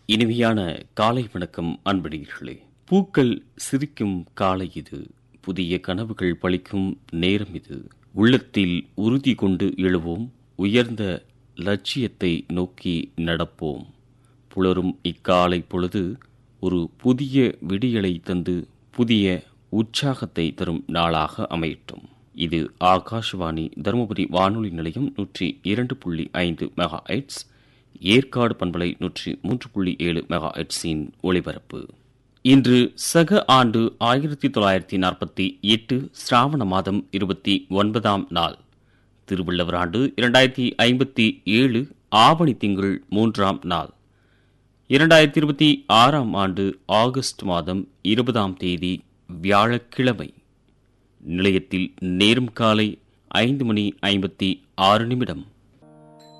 இனிமையான காலை வணக்கம் அன்படிகளே பூக்கள் சிரிக்கும் காலை இது புதிய கனவுகள் பளிக்கும் நேரம் இது உள்ளத்தில் உறுதி கொண்டு எழுவோம் உயர்ந்த லட்சியத்தை நோக்கி நடப்போம் புலரும் இக்காலை பொழுது ஒரு புதிய விடியலை தந்து புதிய உற்சாகத்தை தரும் நாளாக அமையட்டும் இது ஆகாஷ்வாணி தருமபுரி வானொலி நிலையம் நூற்றி இரண்டு புள்ளி ஐந்து மெகா எட்ஸ் ஏற்காடு பண்பலை நூற்றி மூன்று புள்ளி ஏழு மெகா எட்ஸின் ஒளிபரப்பு இன்று சக ஆண்டு ஆயிரத்தி தொள்ளாயிரத்தி நாற்பத்தி எட்டு சிராவண மாதம் இருபத்தி ஒன்பதாம் நாள் திருவள்ளுவர் ஆண்டு இரண்டாயிரத்தி ஐம்பத்தி ஏழு ஆவணி திங்கள் மூன்றாம் நாள் இரண்டாயிரத்தி இருபத்தி ஆறாம் ஆண்டு ஆகஸ்ட் மாதம் இருபதாம் தேதி வியாழக்கிழமை நிலையத்தில் நேரும் காலை ஐந்து மணி ஐம்பத்தி ஆறு நிமிடம்